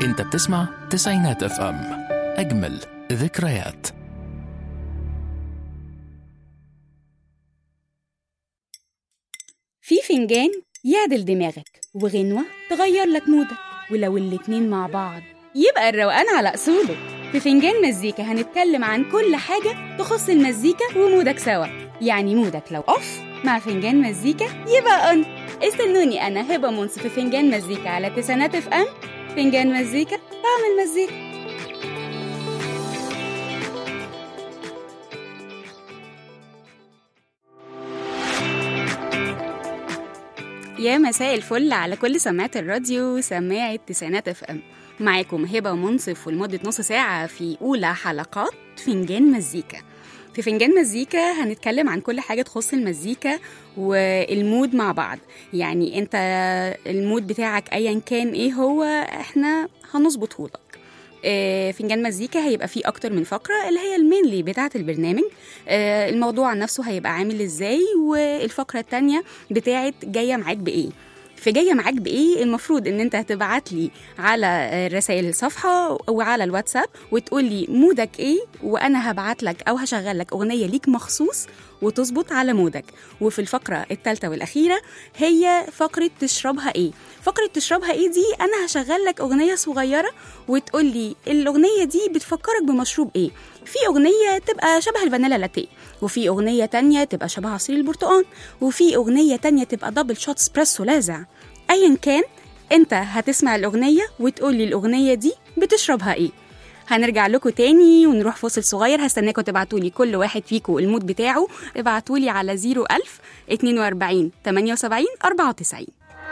انت بتسمع تسعينات اف ام اجمل ذكريات في فنجان يعدل دماغك وغنوة تغير لك مودك ولو الاتنين مع بعض يبقى الروقان على أصوله في فنجان مزيكا هنتكلم عن كل حاجة تخص المزيكا ومودك سوا يعني مودك لو أوف مع فنجان مزيكا يبقى أون استنوني أنا هبة منصف في فنجان مزيكا على تسعينات اف ام فنجان مزيكا طعم المزيكا يا مساء الفل على كل سماعات الراديو سماعة تسعينات اف ام معاكم هبة منصف ولمدة نص ساعة في أولى حلقات فنجان مزيكا في فنجان مزيكا هنتكلم عن كل حاجة تخص المزيكا والمود مع بعض يعني انت المود بتاعك ايا كان ايه هو احنا هنظبطه لك آه، فنجان مزيكا هيبقى فيه اكتر من فقره اللي هي المينلي بتاعه البرنامج آه، الموضوع نفسه هيبقى عامل ازاي والفقره التانية بتاعه جايه معاك بايه في جايه معاك بايه المفروض ان انت هتبعت لي على آه، رسائل الصفحه وعلى الواتساب وتقول لي مودك ايه وانا هبعت لك او هشغل لك اغنيه ليك مخصوص وتظبط على مودك وفي الفقره الثالثه والاخيره هي فقره تشربها ايه فقره تشربها ايه دي انا هشغل لك اغنيه صغيره وتقول لي الاغنيه دي بتفكرك بمشروب ايه في اغنيه تبقى شبه الفانيلا لاتيه وفي اغنيه تانية تبقى شبه عصير البرتقال وفي اغنيه تانية تبقى دبل شوت اسبريسو لاذع ايا كان انت هتسمع الاغنيه وتقول لي الاغنيه دي بتشربها ايه هنرجع لكم تاني ونروح فاصل صغير هستناكم تبعتوا لي كل واحد فيكم المود بتاعه ابعتوا لي على 01000 42 78 94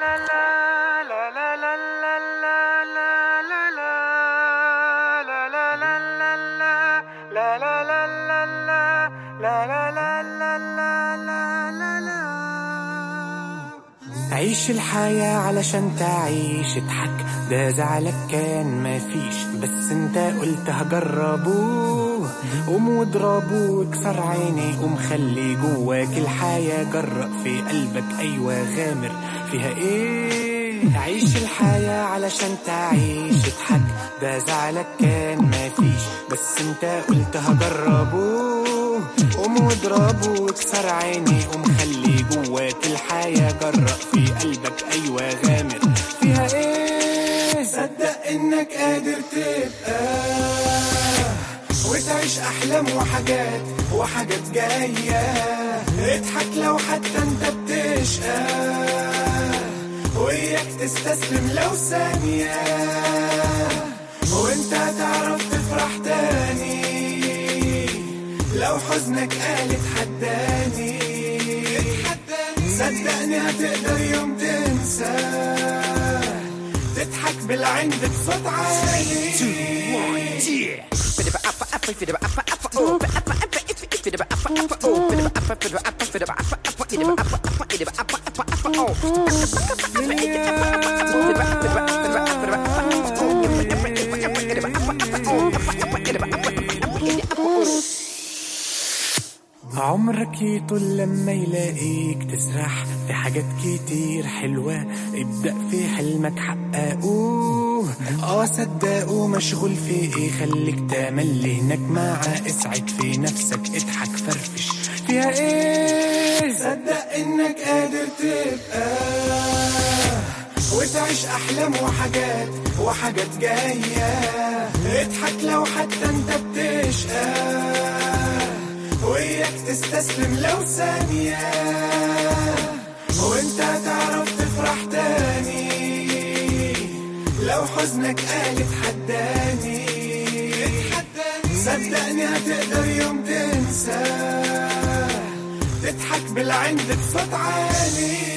عيش الحياة علشان تعيش اضحك ده زعلك كان مفيش بس انت قلت هجربوه قوم واضربه واكسر عيني قوم خلي جواك الحياة جرأ في قلبك ايوه غامر فيها ايه عيش الحياة علشان تعيش اضحك ده زعلك كان مفيش بس انت قلت هجربوه قوم واضربه واكسر عيني قوم خلي جواك الحياة جرأ في قلبك أيوة غامر فيها إيه صدق إنك قادر تبقى وتعيش أحلام وحاجات وحاجات جاية اضحك لو حتى أنت بتشقى وإياك تستسلم لو ثانية وانت هتعرف تفرح تاني لو حزنك قال اتحداني صدقني هتقدر يوم تنسى تضحك بالعين بصوت عالي عمرك يطول لما يلاقيك تسرح في حاجات كتير حلوة ابدأ في حلمك حققوه اه صدقوا مشغول في ايه خليك تملي هناك معاه اسعد في نفسك اضحك فرفش فيها ايه صدق انك قادر تبقى وتعيش احلام وحاجات وحاجات جاية اضحك لو حتى انت بتشقى وياك تستسلم لو ثانية وانت هتعرف تفرح تاني لو حزنك قال اتحداني صدقني هتقدر يوم تنسى تضحك بالعند بصوت عالي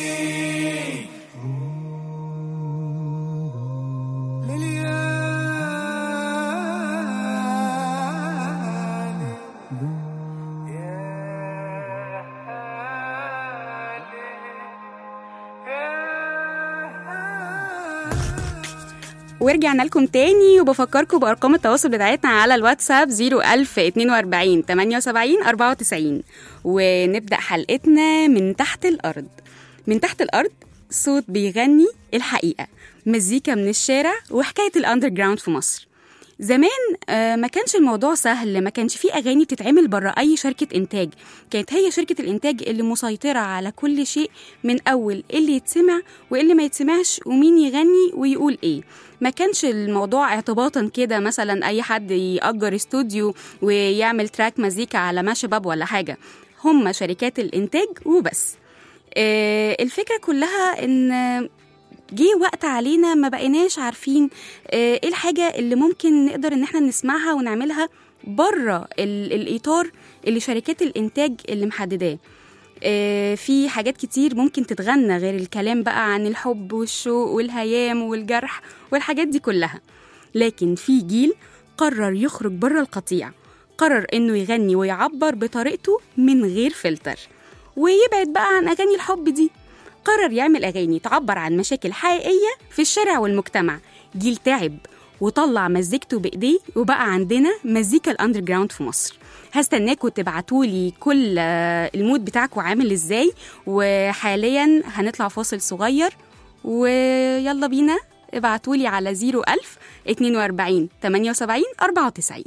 ورجعنا لكم تاني وبفكركم بأرقام التواصل بتاعتنا على الواتساب 01042 78 94 ونبدأ حلقتنا من تحت الأرض من تحت الأرض صوت بيغني الحقيقة مزيكا من الشارع وحكاية الأندر جراوند في مصر زمان آه، ما كانش الموضوع سهل ما كانش فيه أغاني بتتعمل بره أي شركة إنتاج كانت هي شركة الإنتاج اللي مسيطرة على كل شيء من أول اللي يتسمع واللي ما يتسمعش ومين يغني ويقول إيه ما كانش الموضوع اعتباطا كده مثلا أي حد يأجر استوديو ويعمل تراك مزيكا على ماشباب ولا حاجة هم شركات الإنتاج وبس آه، الفكرة كلها إن جه وقت علينا ما بقيناش عارفين آه، ايه الحاجة اللي ممكن نقدر ان احنا نسمعها ونعملها بره ال- الاطار اللي شركات الانتاج اللي محدداه آه، في حاجات كتير ممكن تتغنى غير الكلام بقى عن الحب والشوق والهيام والجرح والحاجات دي كلها لكن في جيل قرر يخرج بره القطيع قرر انه يغني ويعبر بطريقته من غير فلتر ويبعد بقى عن اغاني الحب دي قرر يعمل اغاني تعبر عن مشاكل حقيقيه في الشارع والمجتمع جيل تعب وطلع مزيكته بايديه وبقى عندنا مزيكا الاندر جراوند في مصر هستناكوا تبعتولي كل آه، المود بتاعكوا عامل ازاي وحاليا هنطلع فاصل صغير ويلا بينا ابعتولي على 01000 42 78 94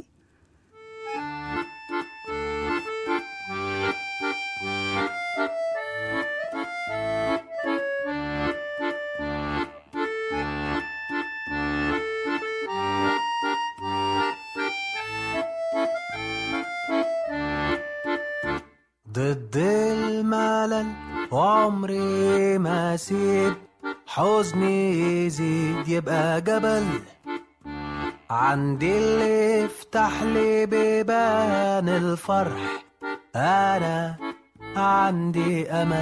ضد الملل وعمري ما اسيب حزني يزيد يبقى جبل عندي اللي يفتح لي بيبان الفرح انا عندي امل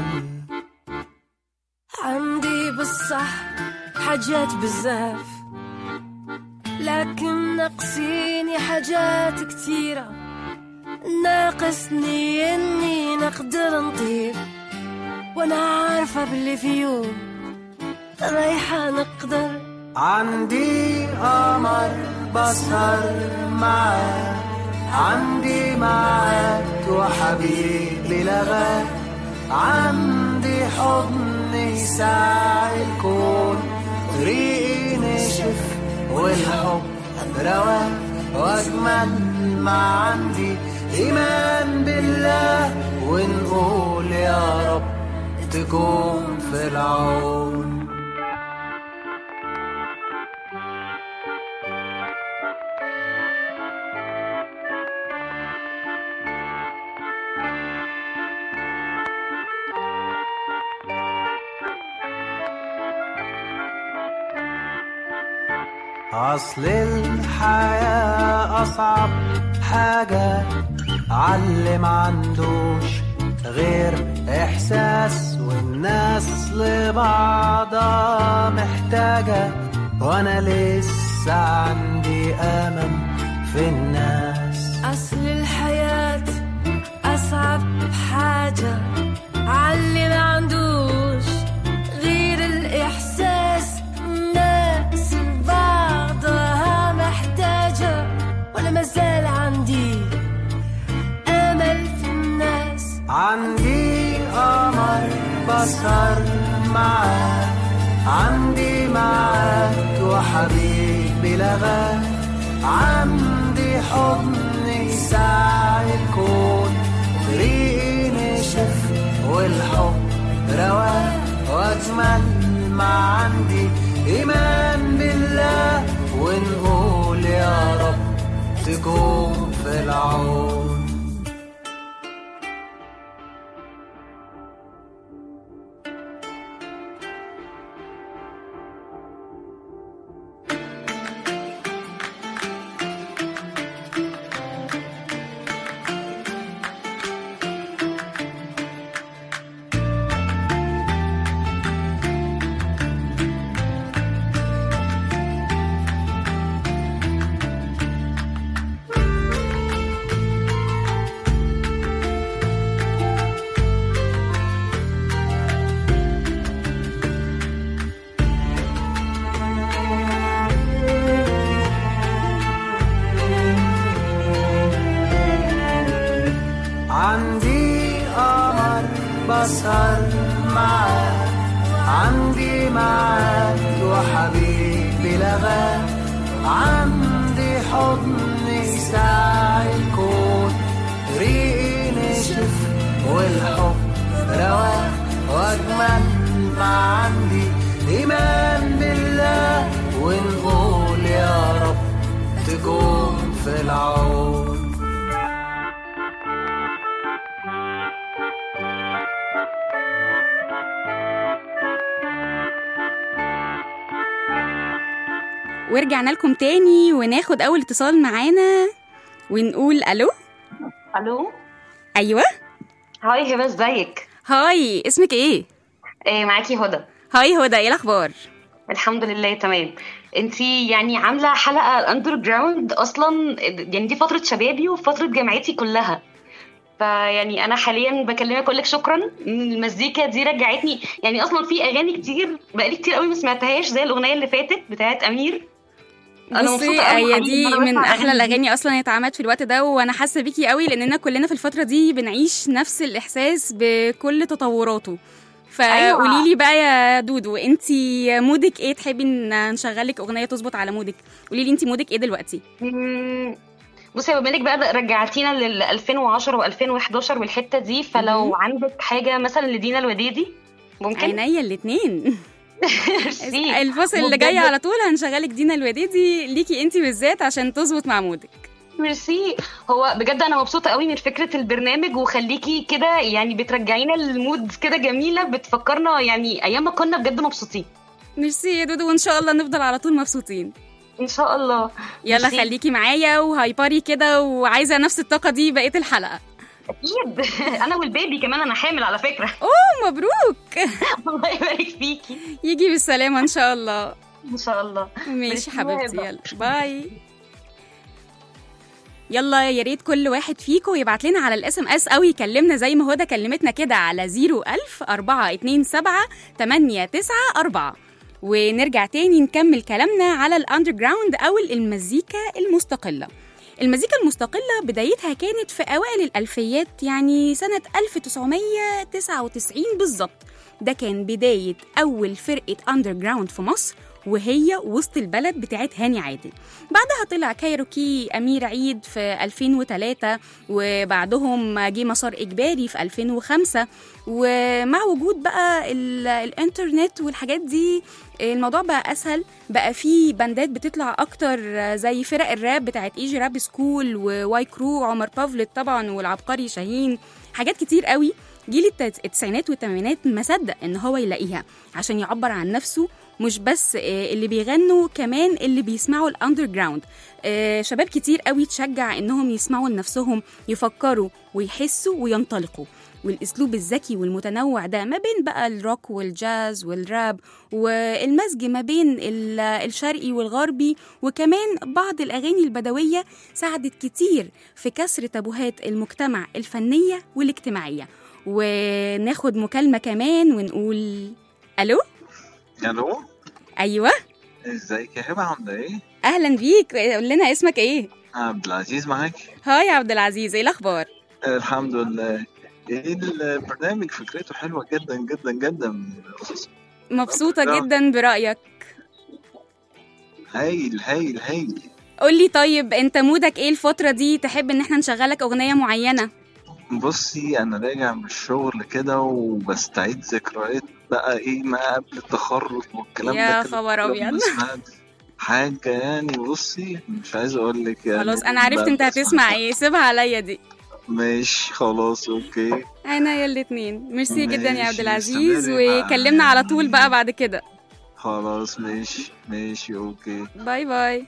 عندي بالصح حاجات بزاف لكن ناقصيني حاجات كتيرة ناقصني اني نقدر نطير وانا عارفة باللي في يوم رايحة نقدر عندي قمر بسهر معاه عندي معاد وحبيبي لغاه عندي حضن يساع الكون طريقي نشف والحب رواه واجمل ما عندي ايمان بالله ونقول يا رب تكون في العون أصل الحياة أصعب حاجة علم عندوش غير إحساس والناس لبعضها محتاجة وأنا لسه عندي أمل في الناس أصل الحياة أصعب حاجة علي ما عندوش غير الإحساس الناس بعضها محتاجة وأنا مازال عندي أمل في الناس عندي قمر بسهر معاه عندي معاد وحبيبي لغاه عندي حضن يساع الكون طريقي نشف والحب رواه واجمل ما عندي ايمان بالله ونقول يا رب تكون في العون معاك وحبيبي لغاك عندي حضن يساع الكون ريقي نشف والحب رواق واجمل ما عندي ايمان بالله ونقول يا رب تكون في العون ورجعنا لكم تاني وناخد اول اتصال معانا ونقول الو الو ايوه هاي هبه ازيك هاي اسمك ايه إيه معاكي هدى هاي هدى ايه الاخبار الحمد لله تمام انتي يعني عامله حلقه اندر جراوند اصلا يعني دي فتره شبابي وفتره جامعتي كلها فيعني انا حاليا بكلمك اقول لك شكرا إن المزيكا دي رجعتني يعني اصلا في اغاني كتير بقالي كتير قوي ما سمعتهاش زي الاغنيه اللي فاتت بتاعت امير أنا بصي مبسوطة أوي هي حقيقي دي إن أنا من بسمع احلى الأغاني دي. الاغاني اصلا اللي اتعملت في الوقت ده وانا حاسه بيكي قوي لاننا كلنا في الفتره دي بنعيش نفس الاحساس بكل تطوراته فقولي لي بقى يا دودو انتي مودك ايه تحبي ان نشغل لك اغنيه تظبط على مودك قولي لي انتي مودك ايه دلوقتي مم، بصي بما انك بقى رجعتينا لل 2010 و2011 والحته دي فلو مهم. عندك حاجه مثلا لدينا الوديدي ممكن عينيا الاتنين ميرسي. الفصل اللي وبجد- جاي على طول هنشغلك دينا الوديدي ليكي انتي بالذات عشان تظبط مع مودك ميرسي هو بجد انا مبسوطه قوي من فكره البرنامج وخليكي كده يعني بترجعينا للمود كده جميله بتفكرنا يعني ايام ما كنا بجد مبسوطين ميرسي يا دودو وان شاء الله نفضل على طول مبسوطين ان شاء الله يلا ميرسي. خليكي معايا وهايبري كده وعايزه نفس الطاقه دي بقيه الحلقه اكيد انا والبيبي كمان انا حامل على فكره اوه مبروك الله يبارك فيكي يجي بالسلامه ان شاء الله ان شاء الله ماشي ميرسي حبيبتي وهبة. يلا باي يلا يا ريت كل واحد فيكم يبعت لنا على الاس ام اس او يكلمنا زي ما هدى كلمتنا كده على 01000 427 894 ونرجع تاني نكمل كلامنا على الاندر جراوند او المزيكا المستقله المزيكا المستقلة بدايتها كانت في أوائل الألفيات يعني سنة 1999 بالظبط ده كان بداية أول فرقة أندر جراوند في مصر وهي وسط البلد بتاعت هاني عادل بعدها طلع كايروكي أمير عيد في 2003 وبعدهم جه مسار إجباري في 2005 ومع وجود بقى ال- الإنترنت والحاجات دي الموضوع بقى أسهل بقى في باندات بتطلع أكتر زي فرق الراب بتاعت إيجي راب سكول وواي كرو عمر بافلت طبعا والعبقري شاهين حاجات كتير قوي جيل الت- التسعينات والثمانينات ما صدق ان هو يلاقيها عشان يعبر عن نفسه مش بس آه، اللي بيغنوا كمان اللي بيسمعوا الاندر جراوند آه، شباب كتير قوي تشجع انهم يسمعوا لنفسهم يفكروا ويحسوا وينطلقوا والاسلوب الذكي والمتنوع ده ما بين بقى الروك والجاز والراب والمزج ما بين ال- الشرقي والغربي وكمان بعض الاغاني البدويه ساعدت كتير في كسر تابوهات المجتمع الفنيه والاجتماعيه وناخد مكالمه كمان ونقول الو الو ايوه ازيك يا هبه عامله ايه؟ اهلا بيك قول لنا اسمك ايه عبد العزيز معاك هاي يا عبد العزيز ايه الاخبار الحمد لله ايه البرنامج فكرته حلوه جدا جدا جدا مبسوطه لا. جدا برايك هايل هايل هايل قولي طيب انت مودك ايه الفتره دي تحب ان احنا نشغلك اغنيه معينه بصي انا راجع من الشغل كده وبستعيد ذكريات بقى ايه ما قبل التخرج والكلام يا ده كده. خبر لما أبيض. سمعت حاجه يعني بصي مش عايز اقول لك يعني خلاص انا عرفت بقى انت بسمع- هتسمع ايه سيبها عليا دي ماشي خلاص اوكي عينيا الاتنين ميرسي جدا يا عبد ماشي، العزيز استمري بقى. وكلمنا على طول بقى بعد كده خلاص ماشي ماشي اوكي باي باي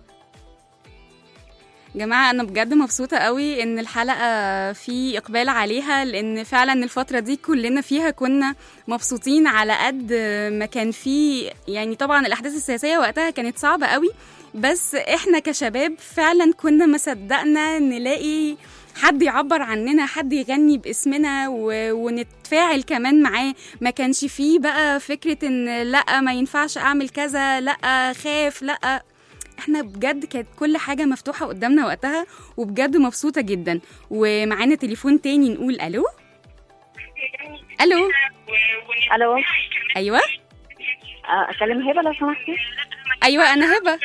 جماعة أنا بجد مبسوطة قوي إن الحلقة في إقبال عليها لأن فعلا الفترة دي كلنا فيها كنا مبسوطين على قد ما كان في يعني طبعا الأحداث السياسية وقتها كانت صعبة قوي بس إحنا كشباب فعلا كنا ما صدقنا نلاقي حد يعبر عننا حد يغني باسمنا و... ونتفاعل كمان معاه ما كانش فيه بقى فكرة ان لا ما ينفعش اعمل كذا لا خاف لا احنا بجد كانت كل حاجة مفتوحة قدامنا وقتها وبجد مبسوطة جدا ومعانا تليفون تاني نقول الو الو الو ايوه آه، اكلم هبه لو سمحتي ايوه انا هبه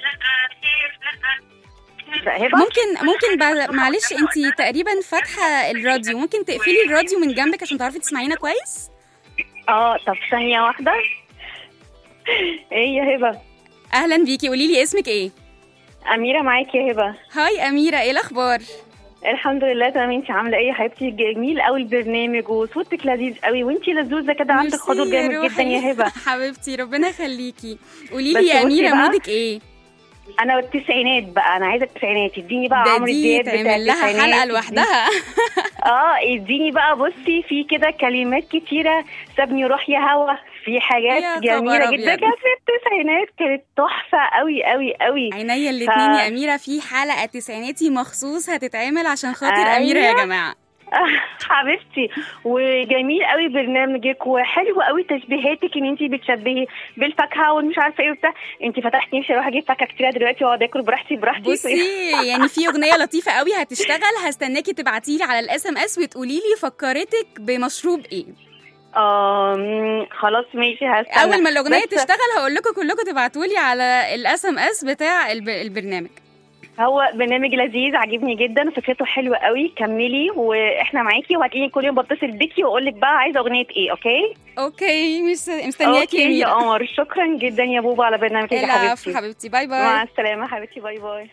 لا، هبه ممكن ممكن بعد معلش انت تقريبا فاتحه الراديو ممكن تقفلي الراديو من جنبك عشان تعرفي تسمعينا كويس اه طب ثانيه واحده ايه يا هبه اهلا بيكي قولي لي اسمك ايه اميره معاكي يا هبه هاي اميره ايه الاخبار الحمد لله تمام انت عامله ايه يا حبيبتي جميل قوي البرنامج وصوتك لذيذ قوي وانت لذوذه كده عندك ميرسي حضور جامد روحي. جدا يا هبه حبيبتي ربنا يخليكي قولي بس لي يا بصي اميره بقى، مودك ايه انا التسعينات بقى انا عايزه التسعينات اديني بقى ده عمرو دي دياب بتاع تعمل لها التسعينات، حلقه اديني- لوحدها اه اديني بقى بصي في كده كلمات كتيره سابني روح يا هوا في حاجات يا خبر جميله جدا أبيض. كانت في التسعينات كانت تحفه قوي قوي قوي عينيا الاتنين يا اميره في حلقه تسعيناتي مخصوص هتتعمل عشان خاطر أيوة. اميره يا جماعه حبيبتي وجميل قوي برنامجك وحلو قوي تشبيهاتك ان انت بتشبهي بالفاكهه ومش عارفه ايه وبتاع انت فتحتي نفسي اروح اجيب فاكهه كتير دلوقتي واقعد اكل براحتي براحتي بصي يعني في اغنيه لطيفه قوي هتشتغل هستناكي تبعتي لي على الاس ام اس وتقولي لي فكرتك بمشروب ايه آم، خلاص ماشي هستنى اول ما الاغنيه بس تشتغل هقول لكم كلكم تبعتوا لي على الاس ام اس بتاع الب... البرنامج هو برنامج لذيذ عاجبني جدا فكرته حلوه قوي كملي واحنا معاكي وهتلاقيني كل يوم بتصل بيكي واقول لك بقى عايزه اغنيه ايه اوكي اوكي مش مستنياكي اوكي يا يا اميره قمر شكرا جدا يا بوبا على برنامجك يا العفو حبيبتي حبيبتي باي مع باي السلامه حبيبتي باي باي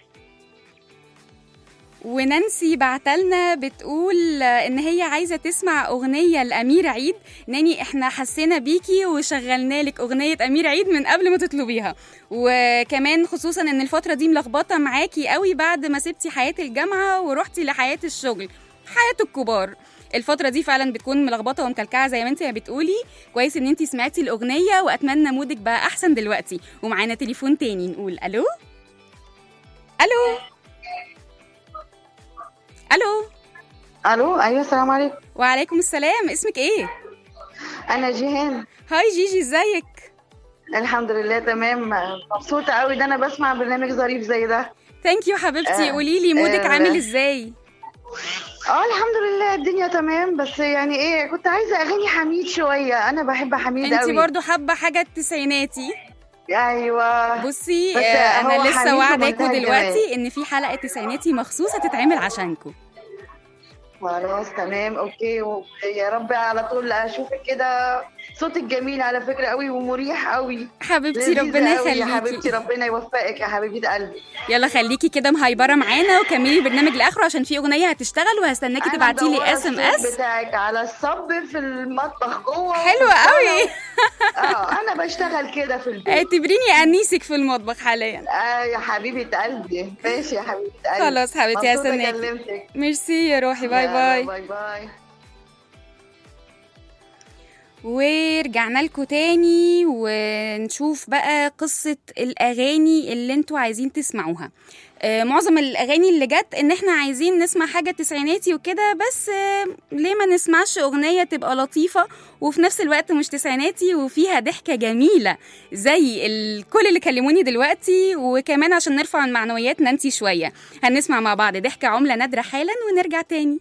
ونانسي بعتلنا بتقول ان هي عايزه تسمع اغنيه لامير عيد ناني احنا حسينا بيكي وشغلنا لك اغنيه امير عيد من قبل ما تطلبيها وكمان خصوصا ان الفتره دي ملخبطه معاكي قوي بعد ما سبتي حياه الجامعه ورحتي لحياه الشغل حياه الكبار الفترة دي فعلا بتكون ملخبطة ومكلكعة زي ما انت بتقولي كويس ان انت سمعتي الأغنية وأتمنى مودك بقى أحسن دلوقتي ومعانا تليفون تاني نقول ألو ألو ألو الو ايوه السلام عليكم وعليكم السلام اسمك ايه انا جيهان هاي جيجي ازيك الحمد لله تمام مبسوطه قوي ده انا بسمع برنامج ظريف زي ده ثانك يو حبيبتي آه، قولي لي مودك آه، عامل ازاي اه الحمد لله الدنيا تمام بس يعني ايه كنت عايزه اغاني حميد شويه انا بحب حميد انت قوي برضو حابه حاجه التسعيناتي ايوه بصي بس آه، انا هو حميد لسه في واعداكوا منتهى دلوقتي ان في حلقه تسعيناتي مخصوص هتتعمل عشانكم خلاص تمام اوكي ويا رب على طول اشوفك كده صوتك جميل على فكره قوي ومريح قوي حبيبتي لذيذة ربنا قوي يا حبيبتي يخليكي ربنا يوفقك يا حبيبه قلبي يلا خليكي كده مهيبره معانا وكملي البرنامج لاخره عشان في اغنيه هتشتغل وهستناكي أنا تبعتي لي مدورة اس ام الصوت اس بتاعك على الصب في المطبخ جوه حلوه وفي قوي الصالة. اه انا بشتغل كده في البيت اعتبريني انيسك في المطبخ حاليا آه يا حبيبه قلبي ماشي يا حبيبه قلبي خلاص حبيبتي مبسوطة هستناكي كلمتك ميرسي يا روحي باي يلا، باي باي باي ورجعنا لكم تاني ونشوف بقى قصة الأغاني اللي انتوا عايزين تسمعوها آه، معظم الأغاني اللي جت إن احنا عايزين نسمع حاجة تسعيناتي وكده بس آه، ليه ما نسمعش أغنية تبقى لطيفة وفي نفس الوقت مش تسعيناتي وفيها ضحكة جميلة زي ال- كل اللي كلموني دلوقتي وكمان عشان نرفع المعنويات نانسي شوية هنسمع مع بعض ضحكة عملة نادرة حالا ونرجع تاني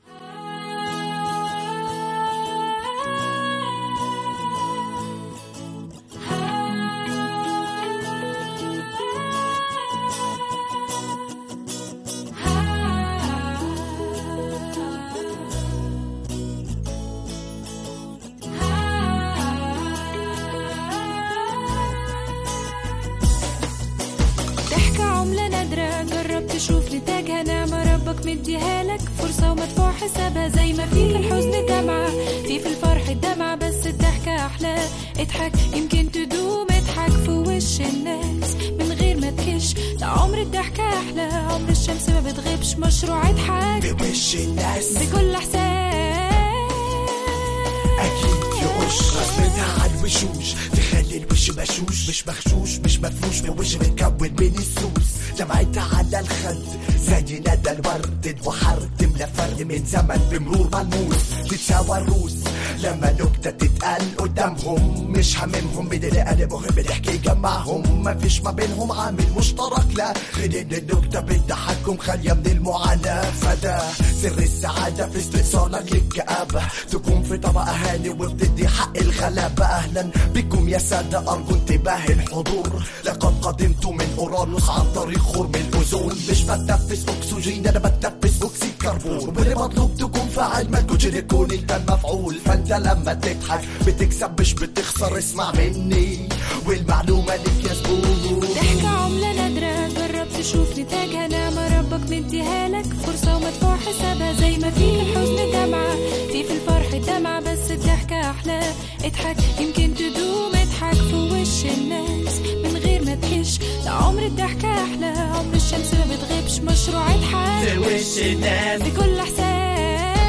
ضحكة عملة نادرة جرب تشوف نتاجها نعمة ربك مديها لك فرصة ومدفوع حسابها زي ما في في الحزن دمعة في في الفرح دمعة بس الضحكة أحلى اضحك يمكن تدوم اضحك في وش الناس من غير ما تكش ده عمر الضحكة أحلى عمر الشمس ما بتغيبش مشروع اضحك بوش الناس بكل إحساس اكيد يقش رسمتها على الوشوش تخلي الوش بشوش مش مغشوش مش مفروش من وش متكون من السوس دمعتها على الخد زي ندى الورد وحر تملى فرق من زمن بمرور ملموس تتساوى الروس لما نكتة تتقال قدامهم مش هممهم من اللي قلبهم بنحكي جمعهم مفيش ما بينهم عامل مشترك لا غير ان النكتة بتضحكهم خالية من المعاناة فده سر السعادة في استئصالك للكآبة تكون في طبق هاني وبتدي حق الغلابة أهلا بكم يا سادة السادة أرجو انتباه الحضور لقد قدمت من أورانوس عن طريق خرم الأوزون مش بتنفس أكسجين أنا بتنفس أكسيد كربون واللي مطلوب تكون فاعل ما تكونش تكون أنت المفعول فأنت لما تضحك بتكسب مش بتخسر اسمع مني والمعلومة ليك يا زبون ضحكة عملة نادرة جرب تشوف نتاجها نعمة ربك مديها لك فرصة ومدفوع حسابها زي ما في في الحزن دمعة في في الفرح دمعة بس الضحكة أحلى اضحك يمكن تدوم اضحك في وش الناس من غير ما تكش ده عمر الضحكة أحلى عمر الشمس ما بتغيبش مشروع اضحك في وش الناس بكل إحساس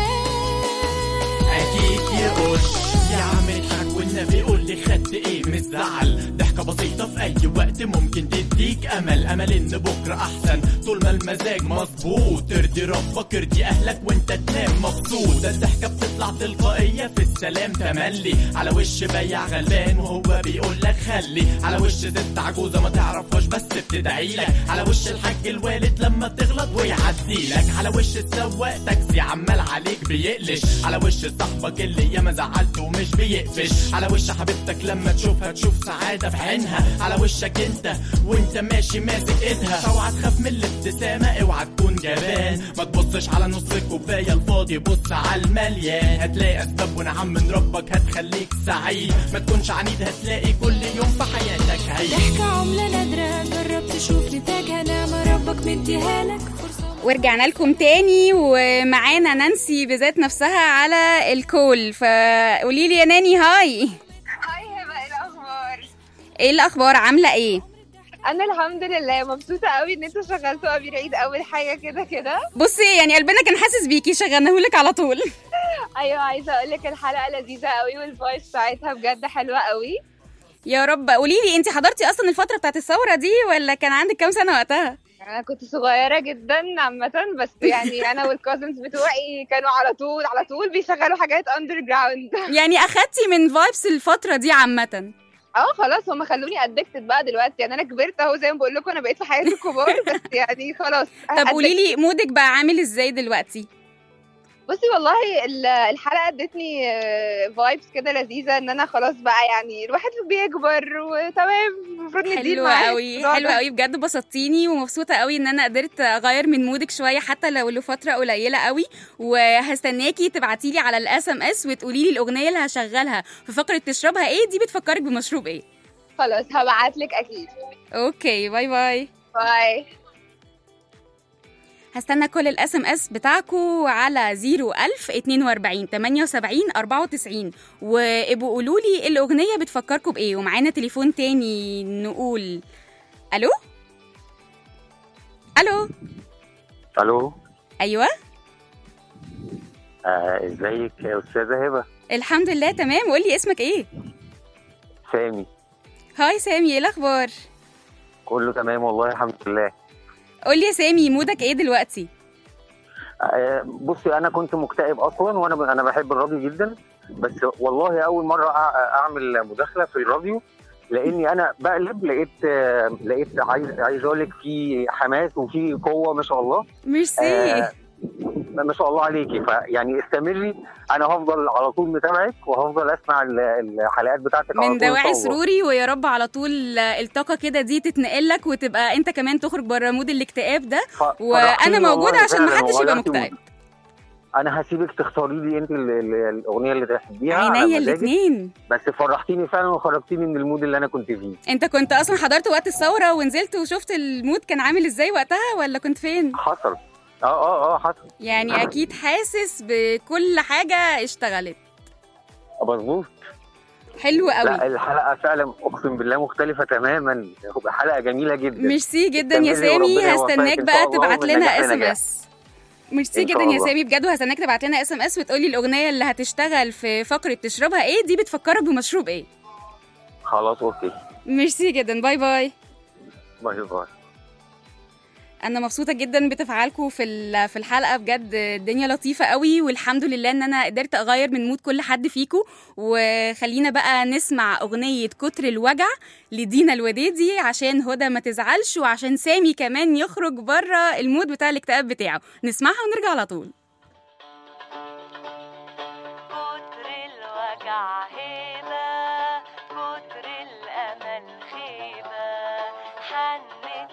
اكيد يقول يا عم اضحك والنبي قول لي خدت ايه من الزعل ضحكة بسيطة في اي وقت ممكن تديك امل امل ان بكرة احسن طول ما المزاج مظبوط ترضي ربك ارضي اهلك وانت تنام مبسوط ده الضحكة بتطلع تلقائية في السلام تملي على وش بياع غلبان وهو بيقول لك خلي على وش ست عجوزة ما تعرفهاش بس بتدعي لك على وش الحاج الوالد لما تغلط ويعدي لك على وش السواق تاكسي عمال عليك بيقلش على وش صاحبك اللي ياما زعلته ومش بيقفش على وش حبيبتك لما تشوفها تشوف سعادة في عينها على وشك انت وانت ماشي ماسك ايدها اوعى تخاف من الابتسامة اوعى تكون جبان ما تبصش على نص الكوباية الفاضي بص على المليان هتلاقي اسباب ونعم من ربك هتخليك سعيد ما تكونش عنيد هتلاقي كل يوم في حياتك عيد ضحكة عملة نادرة جرب تشوف نتاجها نعمة ربك مديها لك فرصة ورجعنا لكم تاني ومعانا نانسي بذات نفسها على الكول فقولي لي يا ناني هاي هاي هبه ايه الاخبار ايه الاخبار عامله ايه انا الحمد لله مبسوطه قوي ان انتوا شغلتوا امير عيد اول حاجه كده كده بصي يعني قلبنا كان حاسس بيكي شغلناهولك على طول ايوه عايزه اقول لك الحلقه لذيذه قوي والفايس بتاعتها بجد حلوه قوي يا رب قولي لي انت حضرتي اصلا الفتره بتاعت الثوره دي ولا كان عندك كام سنه وقتها انا كنت صغيره جدا عامه بس يعني انا والكوزنز بتوعي كانوا على طول على طول بيشغلوا حاجات اندر جراوند يعني اخدتي من فايبس الفتره دي عامه اه خلاص هم خلوني ادكتد بقى دلوقتي يعني انا كبرت اهو زي ما بقول لكم انا بقيت في حياه الكبار بس يعني خلاص طب قولي لي مودك بقى عامل ازاي دلوقتي بصي والله ال- الحلقه ادتني فايبس كده لذيذه ان انا خلاص بقى يعني الواحد بيكبر وتمام المفروض نديل حلوة معاه قوي الموضوع حلوة ده. قوي بجد بسطتيني ومبسوطة قوي ان انا قدرت اغير من مودك شوية حتى لو لفترة قليلة قوي وهستناكي تبعتيلي على الاس ام اس وتقولي لي الاغنية اللي هشغلها في فقرة تشربها ايه دي بتفكرك بمشروب ايه خلاص هبعت لك اكيد اوكي باي باي باي هستنى كل الاس ام اس بتاعكو على 01000 42 78 94 وابقوا قولوا لي الاغنيه بتفكركم بايه ومعانا تليفون تاني نقول الو الو الو ايوه آه ازيك يا استاذه هبه الحمد لله تمام قول لي اسمك ايه سامي هاي سامي ايه الاخبار كله تمام والله الحمد لله قول لي يا سامي مودك ايه دلوقتي آه بصي انا كنت مكتئب اصلا وانا انا بحب الراديو جدا بس والله اول مره أع- اعمل مداخله في الراديو لاني انا بقلب لقيت آه لقيت عايز عايز اقول لك في حماس وفي قوه ما شاء الله ميرسي آه ما شاء الله عليكي فيعني استمري انا هفضل على طول متابعك وهفضل اسمع ال- الحلقات بتاعتك على من طول إن دواعي شاء الله. سروري ويا رب على طول الطاقه كده دي تتنقل لك وتبقى انت كمان تخرج بره مود الاكتئاب ده وانا فرحتيني موجوده والله عشان ما فعلاً حدش يبقى وغيرتي مكتئب مودي. انا هسيبك تختاري لي انت ال- ال- الاغنيه اللي تحبيها على عينيا مزاجك. الاتنين بس فرحتيني فعلا وخرجتيني من المود اللي انا كنت فيه انت كنت اصلا حضرت وقت الثوره ونزلت وشفت المود كان عامل ازاي وقتها ولا كنت فين حصل اه اه اه حصل يعني اكيد حاسس بكل حاجه اشتغلت مظبوط حلو لا قوي الحلقه فعلا اقسم بالله مختلفه تماما حلقه جميله جدا ميرسي جدا يا استمري سامي وربنا يوفقك هستناك إن بقى شاء الله تبعت ومن لنا نجاح اس ام لنجاح. اس ميرسي إن شاء جدا يا الله. سامي بجد وهستناك تبعت لنا اس ام اس وتقولي الاغنيه اللي هتشتغل في فقره تشربها ايه دي بتفكرك بمشروب ايه خلاص اوكي ميرسي جدا باي باي باي باي انا مبسوطه جدا بتفاعلكم في ال- في الحلقه بجد الدنيا لطيفه قوي والحمد لله ان انا قدرت اغير من مود كل حد فيكم وخلينا بقى نسمع اغنيه كتر الوجع لدينا الوديدي عشان هدى ما تزعلش وعشان سامي كمان يخرج بره المود بتاع الاكتئاب بتاعه نسمعها ونرجع على طول كتر الوجع هنا كتر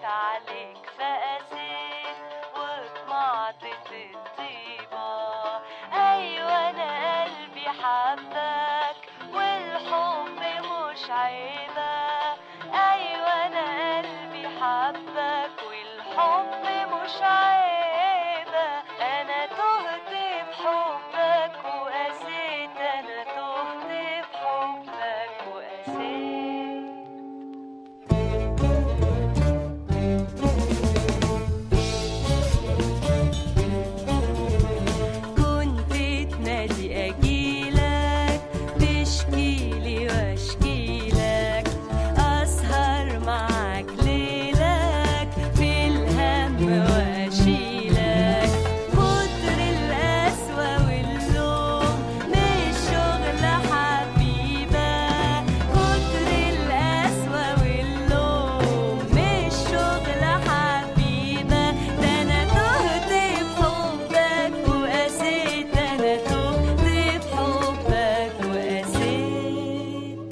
عليك فقسيت وطمعت في الطيبة أيوة أنا قلبي حبك والحب مش عيبة أيوة أنا قلبي حبك والحب مش عيبة أنا تهت بحبك وقسيت أنا تهت بحبك وقسيت كنت تنادي أجيلك تشكيلي واشكيلك أسهر معاك ليلك في الهم واشيلك كتر القسوة واللوم مش شغل حبيبة كتر القسوة واللوم مش شغل حبيبة ده أنا تهت بحبك وقسيت أنا تهت بحبك وقسيت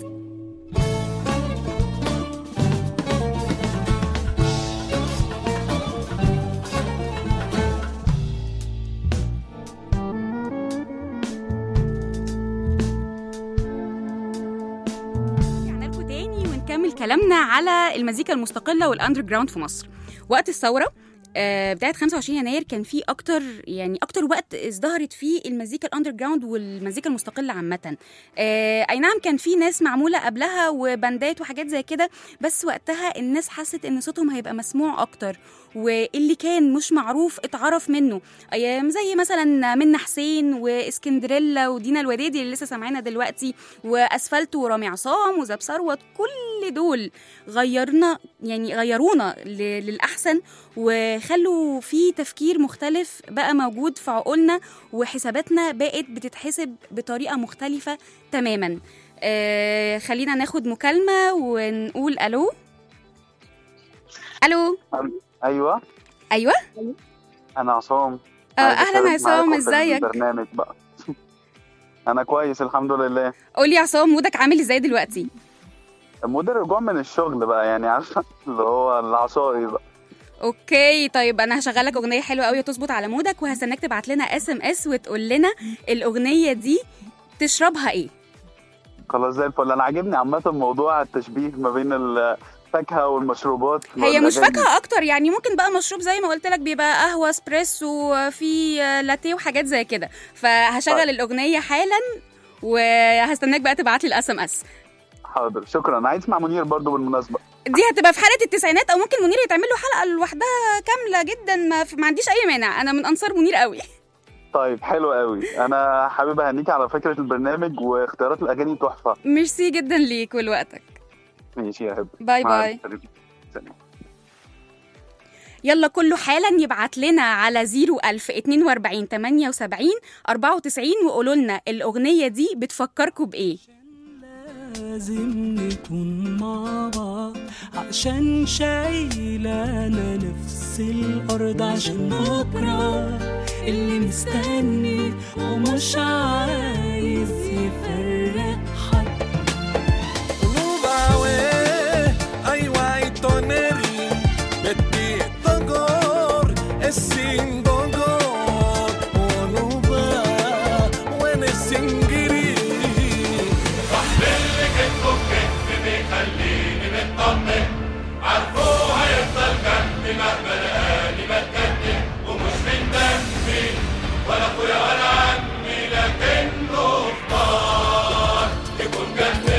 رجعنا لكم تاني ونكمل كلامنا على المزيكا المستقلة والأندر جراوند في مصر وقت الثورة آه، بداية 25 يناير كان في أكتر يعني أكتر وقت ازدهرت فيه المزيكا الأندر جراوند والمزيكا المستقلة عامة آه، أي نعم كان في ناس معمولة قبلها وباندات وحاجات زي كده بس وقتها الناس حست إن صوتهم هيبقى مسموع أكتر واللي كان مش معروف اتعرف منه أيام زي مثلا منة حسين واسكندريلا ودينا الوديدي اللي لسه سامعينها دلوقتي واسفلت ورامي عصام وزاب ثروت كل دول غيرنا يعني غيرونا ل- للاحسن وخلوا في تفكير مختلف بقى موجود في عقولنا وحساباتنا بقت بتتحسب بطريقه مختلفه تماما آه خلينا ناخد مكالمه ونقول الو الو ايوه ايوه انا عصام آه عايز اهلا أشارك عصام معاكم في ازيك البرنامج بقى انا كويس الحمد لله قولي يا عصام مودك عامل ازاي دلوقتي مود الرجوع من الشغل بقى يعني عارفه اللي هو العصائي بقى اوكي طيب انا هشغلك اغنيه حلوه قوي تظبط على مودك وهستناك تبعت لنا اس ام اس وتقول لنا الاغنيه دي تشربها ايه خلاص زي الفل انا عاجبني عامه موضوع التشبيه ما بين الفاكهه والمشروبات هي مش والأغاني. فاكهه اكتر يعني ممكن بقى مشروب زي ما قلت لك بيبقى قهوه اسبريسو في لاتيه وحاجات زي كده فهشغل طيب. الاغنيه حالا وهستناك بقى تبعت لي الاس ام اس حاضر شكرا عايز اسمع منير برضو بالمناسبه دي هتبقى في حلقه التسعينات او ممكن منير يتعمل له حلقه لوحدها كامله جدا ما, ما عنديش اي مانع انا من انصار منير قوي طيب حلو قوي انا حابب اهنيك على فكره البرنامج واختيارات الاغاني تحفه ميرسي جدا ليك ولوقتك ماشي يا هبه باي مع باي. السلامة. سلام. يلا كله حالا يبعت لنا على 01000 42 78 94 وقولوا لنا الأغنية دي بتفكركم بإيه لازم نكون مع بعض عشان شايلانا نفس الأرض عشان بكرة اللي مستني ومش عايز يفرق حد Rubawe, ai guai toneri, beti togor, esin gogor, onuba, wene singiri. اللي كتفه بكتف بيخليني مطمن عارفه هيفضل جنبي مهما لقاني بتكتم ومش من دمي ولا اخويا ولا عمي لكنه اختار يكون جنبي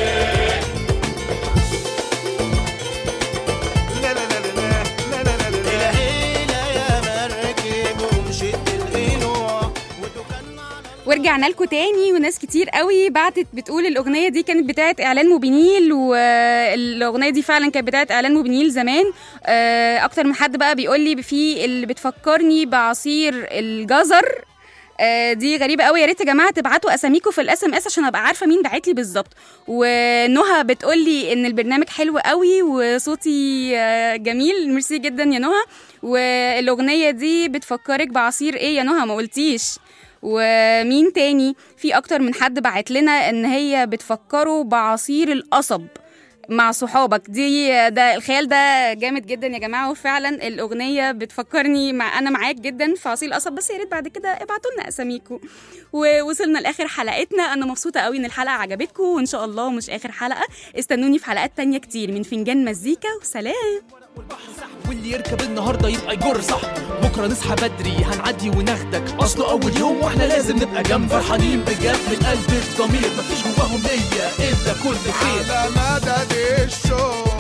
لا لا لا لا لا لا لا لا لا هيلا يا مركب ومشيت القنوع ورجعنا لكم تاني وناس كتير قوي بعتت بتقول الأغنية دي كانت بتاعت إعلان موبينيل والأغنية دي فعلا كانت بتاعت إعلان موبينيل زمان آه، أكتر من حد بقى بيقول لي في اللي بتفكرني بعصير الجزر آه، دي غريبه قوي يا ريت يا جماعه تبعتوا اساميكم في الاس ام اس عشان ابقى عارفه مين بعت لي بالظبط ونهى بتقول لي ان البرنامج حلو قوي وصوتي آه، جميل ميرسي جدا يا نهى والاغنيه دي بتفكرك بعصير ايه يا نهى ما قلتيش ومين تاني في اكتر من حد بعت لنا ان هي بتفكره بعصير القصب مع صحابك دي ده الخيال ده جامد جدا يا جماعه وفعلا الاغنيه بتفكرني مع انا معاك جدا في عصير القصب بس يا ريت بعد كده ابعتوا لنا اساميكم ووصلنا لاخر حلقتنا انا مبسوطه قوي ان الحلقه عجبتكم وان شاء الله مش اخر حلقه استنوني في حلقات تانية كتير من فنجان مزيكا وسلام واللي يركب النهارده يبقى يجر صح بكره نصحى بدري هنعدي وناخدك اصله اول يوم واحنا لازم نبقى جنب فرحانين بجد من قلب الضمير مفيش جواهم نيه الا كل خير على مدد الشوق